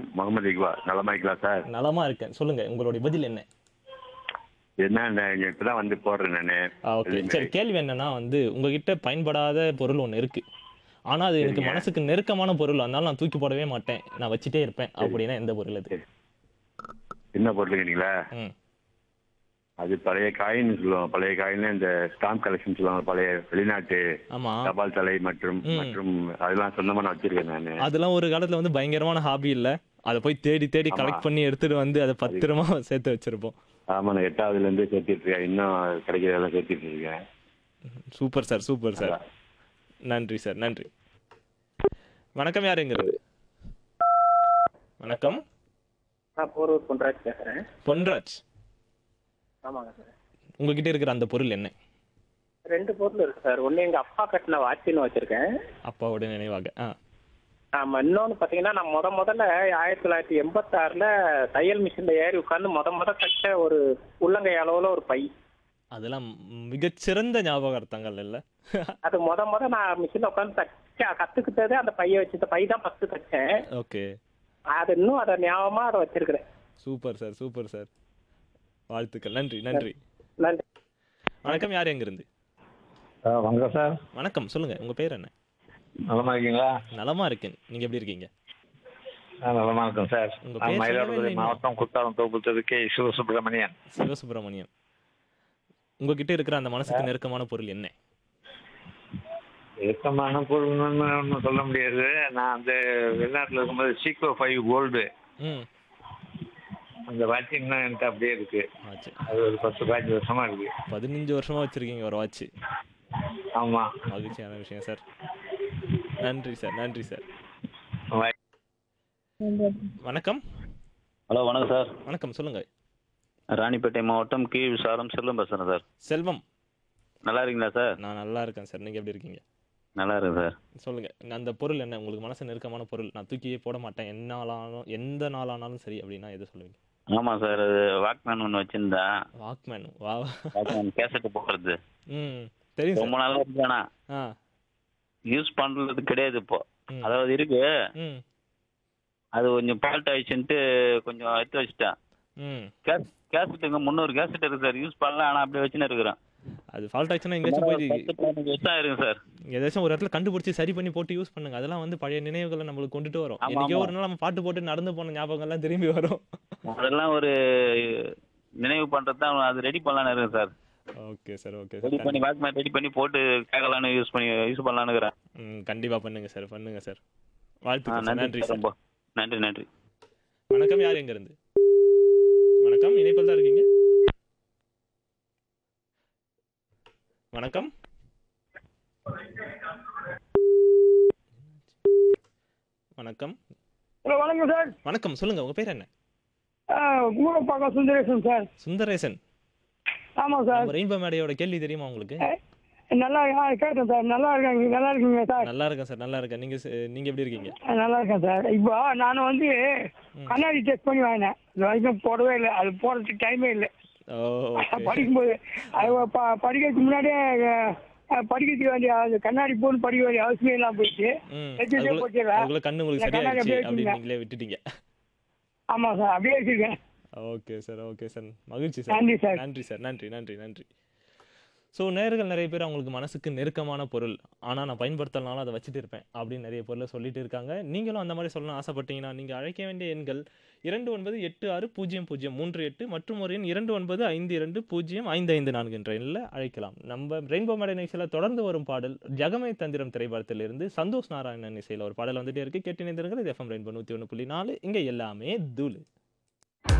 வணக்கம் முகமது இக்பால் நலமாய்க்கலாம் சார் நலமா இருக்கேன் சொல்லுங்க உங்களுடைய பதில் என்ன என்ன இப்பதான் வந்து போடுறேன் நானு ஓகே சரி கேள்வி என்னன்னா வந்து உங்ககிட்ட பயன்படாத பொருள் ஒன்று இருக்கு ஆனா அது எனக்கு சரிங்க. மனசுக்கு நெருக்கமான பொருள் அதனால நான் தூக்கி போடவே மாட்டேன் நான் வச்சுட்டே இருப்பேன் அப்படின்னா எந்த பொருள் அது என்ன பொருளுங்கிறீங்களா ம் அது பழைய காயின் சொல்லுவாங்க பழைய காயின்ல இந்த ஸ்டாம்ப் கலெக்ஷன் சொல்லுவாங்க பழைய வெளிநாட்டு ஆமா தபால் தலை மற்றும் ம். மற்றும் அதெல்லாம் சொந்தமா நான் வச்சிருக்கேன் நானு அதெல்லாம் ஒரு காலத்துல வந்து பயங்கரமான ஹாபி இல்ல அதை போய் தேடி தேடி ஆமா. கலெக்ட் பண்ணி எடுத்துட்டு வந்து அதை பத்திரமா சேர்த்து வச்சிருப்போம் ஆமா நான் எட்டாவதுல இருந்து சேர்த்திட்டு இருக்கேன் இன்னும் கிடைக்கிறதெல்லாம் சேர்த்திட்டு இருக்கேன் சூப்பர் சார் சூப்பர் சார் நன்றி சார் நன்றி வணக்கம் யாருங்கிறது வணக்கம் நான் போரூர் பொன்ராஜ் பேசுறேன் பொன்ராஜ் ஆமாங்க சார் உங்ககிட்ட இருக்கிற அந்த பொருள் என்ன ரெண்டு பொருள் இருக்கு சார் ஒன்று எங்க அப்பா கட்டின வாட்சின்னு வச்சிருக்கேன் அப்பாவோட நினைவாக ஆ ஆமா இன்னொன்று பார்த்தீங்கன்னா நான் முத முதல்ல ஆயிரத்தி தொள்ளாயிரத்தி எண்பத்தாறுல தையல் மிஷின்ல ஏறி உட்காந்து முத முத கட்ட ஒரு உள்ளங்கை அளவுல ஒரு பை அதெல்லாம் மிகச்சிறந்த ஞாபகார்த்தங்கள் இல்ல அது முத முத நான் மிஷின்ல உட்காந்து தச்ச கத்துக்கிட்டது அந்த பையை வச்சு இந்த பை தான் ஃபர்ஸ்ட் தச்சேன் ஓகே அது இன்னும் அதை ஞாபகமா அதை வச்சிருக்கிறேன் சூப்பர் சார் சூப்பர் சார் வாழ்த்துக்கள் நன்றி நன்றி நன்றி வணக்கம் யார் எங்கிருந்து வணக்கம் சார் வணக்கம் சொல்லுங்க உங்க பேர் என்ன நலமா இருக்கீங்களா நலமா இருக்கேன் நீங்க எப்படி இருக்கீங்க நான் நலமா இருக்கேன் சார் உங்க நான் பேர் மயிலாடுதுறை சொல்லவே இல்லை மாவட்டம் குத்தாலம் தொகுப்பு கே சிவசுப்பிரமணியன் சிவசுப்பிரமணியம் உங்ககிட்ட இருக்கிற அந்த மனசுக்கு நெருக்கமான பொருள் என்ன இயக்கமான பொருள்னு ஒன்றும் சொல்ல முடியாது நான் அந்த வெளிநாட்டில் இருக்கும்போது சீக்கோ ஃபைவ் கோல்டு ம் அந்த வாட்ச் இன்னும் என்கிட்ட அப்படியே இருக்கு ஆச்சு அது ஒரு பத்து பதினஞ்சு வருஷமா இருக்கு பதினஞ்சு வருஷமா வச்சிருக்கீங்க ஒரு வாட்ச் ஆமா மகிழ்ச்சியான விஷயம் சார் நன்றி சார் நன்றி சார் வா- வணக்கம் ஹலோ வணக்கம் சார் வணக்கம் சொல்லுங்க ராணிப்பேட்டை மாவட்டம் கி விசாரம் செல்வம் பேசுகிறேன் சார் செல்வம் நல்லா இருக்கீங்களா சார் நான் நல்லா இருக்கேன் சார் நீங்க எப்படி இருக்கீங்க நல்லா இருக்கு சார் சொல்லுங்க அந்த பொருள் என்ன உங்களுக்கு மனசு நெருக்கமான பொருள் நான் தூக்கியே போட மாட்டேன் என்ன நாளானாலும் எந்த நாளானாலும் சரி அப்படின்னா எது சொல்லுவீங்க ஆமாம் சார் அது வாக்மேன் ஒன்று வச்சுருந்தேன் வாக்மேன் வா வாக்மேன் கேசட்டு போடுறது ம் தெரியும் ரொம்ப சார் நாளாக இருக்கானா ஆ யூஸ் பண்ணுறது கிடையாது இப்போ ம். அதாவது இருக்கு ம் அது கொஞ்சம் ஃபால்ட் ஆயிடுச்சுன்ட்டு கொஞ்சம் எடுத்து வச்சுட்டேன் ம் கேஸ் கேசட்டுங்க முந்நூறு கேசட் இருக்கு சார் யூஸ் பண்ணலாம் ஆனால் அப்படியே வச்சுன்னு இருக்கிறேன் அது ஃபால்ட் ஆச்சுன்னா எங்கேயாச்சும் போய் பத்து பதினஞ்சு வருஷம் ஆயிருக்கு சார் ஏதாச்சும் ஒரு இடத்துல கண்டுபிடிச்சி சரி பண்ணி போட்டு யூஸ் பண்ணுங்க அதெல்லாம் வந்து பழைய நினைவுகளை நம்மளுக்கு கொண்டுட்டு வரும் ஆமா, என்னைக்கோ ஆமா. ஒரு நாள் நம்ம பாட்டு போட்டு நடந்து போன ஞாபகங்கள்லாம் திரும்பி வரும் அதெல்லாம் ஒரு நினைவு பண்ணுறது தான் அது ரெடி பண்ணலான்னு இருக்கேன் sir okay sir okay ready sir பண்ணி வாக்மேன் ரெடி பண்ணி போட்டு கேட்கலான்னு யூஸ் பண்ணி யூஸ் பண்ணலான்னு இருக்கிறேன் ம் கண்டிப்பா பண்ணுங்க சார் பண்ணுங்க சார் ஆ, வாழ்த்துக்கள் சார் நன்றி நன்றி சார் சார் ரொம்ப நன்றி நன்றி வணக்கம் யார் எங்க இருந்து வணக்கம் இணைப்பில் தான் இருக்கீங்க வணக்கம் வணக்கம் ஹலோ வணக்கம் சார் வணக்கம் சொல்லுங்க உங்க பேர் என்ன ஊரப்பாக்கம் சுந்தரேசன் சார் சுந்தரேசன் ஆமாம் சார் நம்ம ரெயின்போ மேடையோட கேள்வி தெரியுமா உங்களுக்கு நல்லா ஆ, கேட்டேன் சார் நல்லா இருக்காங்க நல்லா இருக்கீங்க சார் நல்லா இருக்கேன் சார் நல்லா இருக்கேன் நீங்க ச- நீங்க எப்படி இருக்கீங்க ஆ, நல்லா இருக்கேன் சார் இப்போ நான் வந்து கண்ணாடி டெஸ்ட் பண்ணி வாங்கினேன் இது வரைக்கும் போடவே இல்லை அது போடுறதுக்கு டைமே இல்லை ஓ ஓகே படிக்கும்போது அது ப- படிக்கிறதுக்கு முன்னாடியே அஹ், படிக்கிறதுக்கு வேண்டிய அது கண்ணாடி போட்டு படிக்க வேண்டிய அவசியம் இல்லாமல் போயிடுச்சு ம் வச்சுட்டே அதுக்குள்ள போச்சுடா. அதுக்குள்ள கண்ணு உங்களுக்கு இந்த கண்ணாடி சரியாயிடுச்சு அப்படியே அப்படி வச்சுருங்க. நீங்களே விட்டுட்டீங்க ஆமாம் சார் அப்படியே வச்சிருக்கேன் ஓகே சார் ஓகே சார் மகிழ்ச்சி சார் நன்றி சார். நன்றி சார் நன்றி நன்றி நன்றி ஸோ நேர்கள் நிறைய பேர் அவங்களுக்கு மனசுக்கு நெருக்கமான பொருள் ஆனால் நான் பயன்படுத்தலனாலும் அதை வச்சுட்டு இருப்பேன் அப்படின்னு நிறைய பொருளை சொல்லிட்டு இருக்காங்க நீங்களும் அந்த மாதிரி சொல்லணும் ஆசைப்பட்டீங்கன்னா நீங்கள் அழைக்க வேண்டிய எண்கள் இரண்டு ஒன்பது எட்டு ஆறு பூஜ்ஜியம் பூஜ்ஜியம் மூன்று எட்டு மற்றும் ஒரு எண் இரண்டு ஒன்பது ஐந்து இரண்டு பூஜ்ஜியம் ஐந்து ஐந்து நான்கு என்ற எண்ணில் அழைக்கலாம் நம்ம ரெயின்போ மேடை நிகழ்ச்சியில் தொடர்ந்து வரும் பாடல் ஜகமே தந்திரம் திரைப்படத்திலிருந்து சந்தோஷ் நாராயணன் இசையில் ஒரு பாடல் வந்துட்டே இருக்கு கேட்டு நினைந்திருங்கள் இது எஃப்எம் ரெயின்போ நூற்றி ஒன்று புள்ளி நாலு இங்கே எல்லாமே தூளு